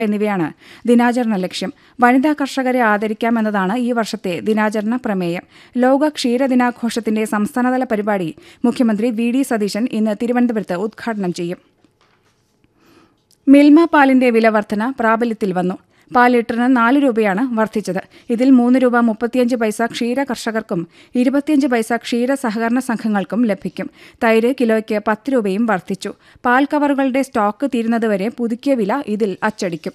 എന്നിവയാണ് ദിനാചരണ ലക്ഷ്യം വനിതാ കർഷകരെ ആദരിക്കാമെന്നതാണ് ഈ വർഷത്തെ ദിനാചരണ പ്രമേയം ലോക ക്ഷീരദിനാഘോഷത്തിന്റെ സംസ്ഥാനതല പരിപാടി മുഖ്യമന്ത്രി വി ഡി സതീശൻ ഇന്ന് തിരുവനന്തപുരത്ത് ഉദ്ഘാടനം ചെയ്യും മിൽമ പാലിന്റെ വില വർധന പ്രാബല്യത്തിൽ വന്നു പാൽ ലിറ്ററിന് നാല് രൂപയാണ് വർദ്ധിച്ചത് ഇതിൽ മൂന്ന് രൂപ മുപ്പത്തിയഞ്ച് പൈസ ക്ഷീര കർഷകർക്കും ഇരുപത്തിയഞ്ച് പൈസ ക്ഷീര സഹകരണ സംഘങ്ങൾക്കും ലഭിക്കും തൈര് കിലോയ്ക്ക് പത്ത് രൂപയും വർദ്ധിച്ചു പാൽ കവറുകളുടെ സ്റ്റോക്ക് തീരുന്നതുവരെ പുതുക്കിയ വില ഇതിൽ അച്ചടിക്കും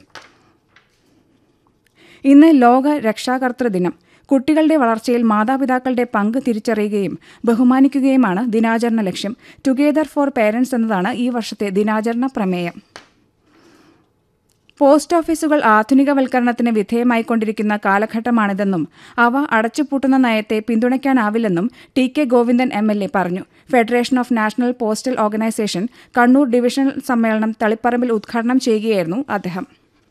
ഇന്ന് ലോക രക്ഷാകർതൃ ദിനം കുട്ടികളുടെ വളർച്ചയിൽ മാതാപിതാക്കളുടെ പങ്ക് തിരിച്ചറിയുകയും ബഹുമാനിക്കുകയുമാണ് ദിനാചരണ ലക്ഷ്യം ടുഗെദർ ഫോർ പേരൻസ് എന്നതാണ് ഈ വർഷത്തെ ദിനാചരണ പ്രമേയം പോസ്റ്റ് ഓഫീസുകൾ ആധുനികവൽക്കരണത്തിന് വിധേയമായിക്കൊണ്ടിരിക്കുന്ന കാലഘട്ടമാണിതെന്നും അവ അടച്ചുപൂട്ടുന്ന നയത്തെ പിന്തുണയ്ക്കാനാവില്ലെന്നും T K Govindan M L A പറഞ്ഞു Federation of National Postal Organisation Kannur divisional സമ്മേളനം തളിപ്പറമ്പിൽ ഉദ്ഘാടനം ചെയ്യുകയായിരുന്നു അദ്ദേഹം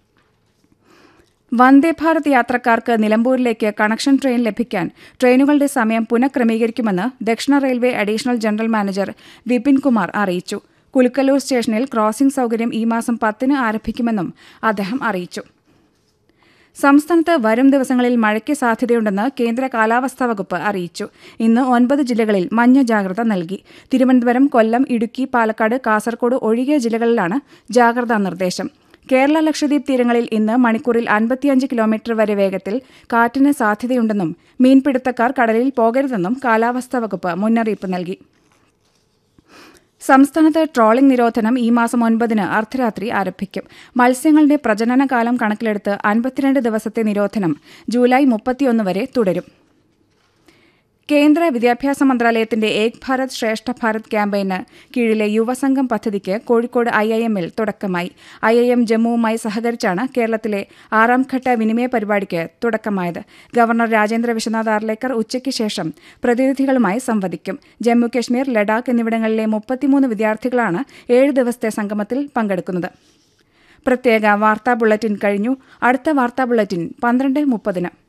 വന്ദേ ഭാരത് യാത്രക്കാർക്ക് നിലമ്പൂരിലേക്ക് കണക്ഷൻ ട്രെയിൻ ലഭിക്കാൻ ട്രെയിനുകളുടെ സമയം പുനഃക്രമീകരിക്കുമെന്ന് ദക്ഷിണ railway additional general manager Vipin Kumar അറിയിച്ചു കുലുക്കല്ലൂർ സ്റ്റേഷനിൽ ക്രോസിംഗ് സൗകര്യം ഈ മാസം പത്തിന് ആരംഭിക്കുമെന്നും അദ്ദേഹം അറിയിച്ചു സംസ്ഥാനത്ത് വരും ദിവസങ്ങളിൽ മഴയ്ക്ക് സാധ്യതയുണ്ടെന്ന് കേന്ദ്ര കാലാവസ്ഥാ വകുപ്പ് അറിയിച്ചു ഇന്ന് ഒൻപത് ജില്ലകളിൽ മഞ്ഞ ജാഗ്രത നൽകി തിരുവനന്തപുരം കൊല്ലം ഇടുക്കി പാലക്കാട് കാസർഗോഡ് ഒഴികെ ജില്ലകളിലാണ് ജാഗ്രതാ നിർദ്ദേശം കേരള ലക്ഷദ്വീപ് തീരങ്ങളിൽ ഇന്ന് മണിക്കൂറിൽ അൻപത്തിയഞ്ച് കിലോമീറ്റർ വരെ വേഗത്തിൽ കാറ്റിന് സാധ്യതയുണ്ടെന്നും മീൻപിടുത്തക്കാർ കടലിൽ പോകരുതെന്നും കാലാവസ്ഥാ വകുപ്പ് മുന്നറിയിപ്പ് നൽകി സംസ്ഥാനത്ത് ട്രോളിംഗ് നിരോധനം ഈ മാസം ഒൻപതിന് അർദ്ധരാത്രി ആരംഭിക്കും മത്സ്യങ്ങളുടെ പ്രജനനകാലം കണക്കിലെടുത്ത് അൻപത്തിരണ്ട് ദിവസത്തെ നിരോധനം ജൂലൈ മുപ്പത്തിയൊന്ന് വരെ തുടരും കേന്ദ്ര വിദ്യാഭ്യാസ മന്ത്രാലയത്തിന്റെ ഏക് ഭാരത് ശ്രേഷ്ഠ ഭാരത് ക്യാമ്പയിന് കീഴിലെ യുവസംഘം പദ്ധതിക്ക് കോഴിക്കോട് ഐ ഐ എമ്മിൽ തുടക്കമായി ഐ ഐ എം ജമ്മുവുമായി സഹകരിച്ചാണ് കേരളത്തിലെ ആറാം ഘട്ട വിനിമയ പരിപാടിക്ക് തുടക്കമായത് ഗവർണർ രാജേന്ദ്ര വിശ്വനാഥ് ആർലേക്കർ ഉച്ചയ്ക്ക് ശേഷം പ്രതിനിധികളുമായി സംവദിക്കും ജമ്മു കശ്മീർ ലഡാക്ക് എന്നിവിടങ്ങളിലെ മുപ്പത്തിമൂന്ന് വിദ്യാർത്ഥികളാണ് ഏഴ് ദിവസത്തെ സംഗമത്തിൽ പങ്കെടുക്കുന്നത് പ്രത്യേക വാർത്താ ബുള്ളറ്റിൻ കഴിഞ്ഞു അടുത്ത വാർത്താ ബുള്ളറ്റിൻ പന്ത്രണ്ട് മുപ്പതിന്